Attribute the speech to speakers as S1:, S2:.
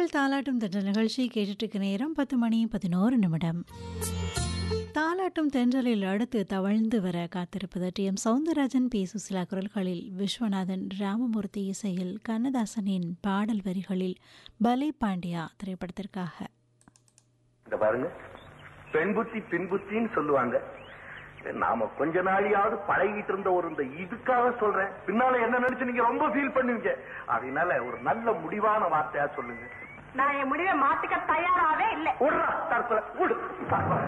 S1: நேர்கள் தாலாட்டும் தென்ற நிகழ்ச்சி கேட்டுட்டு நேரம் பத்து மணி பதினோரு நிமிடம் தாலாட்டும் தென்றலில் அடுத்து தவழ்ந்து வர காத்திருப்பது T M Soundararajan P Susheela குரல்களில் விஸ்வநாதன் ராமமூர்த்தி இசையில் கண்ணதாசனின் பாடல் வரிகளில் பலே பாண்டியா திரைப்படத்திற்காக
S2: இந்த பாருங்க பெண் புத்தி பின் புத்தின்னு சொல்லுவாங்க நாம கொஞ்ச நாளையாவது பழகிட்டு இருந்த ஒரு இந்த இதுக்காக சொல்றேன் பின்னால என்ன நினைச்சு நீங்க ரொம்ப ஃபீல் பண்ணுவீங்க அதனால ஒரு நல்ல முடிவான வார்த்தையா சொல்லுங்க
S3: நான் என் முடிவை மாத்திக்க தயாராவே இல்லை
S2: விடுறா தரத்துல விடு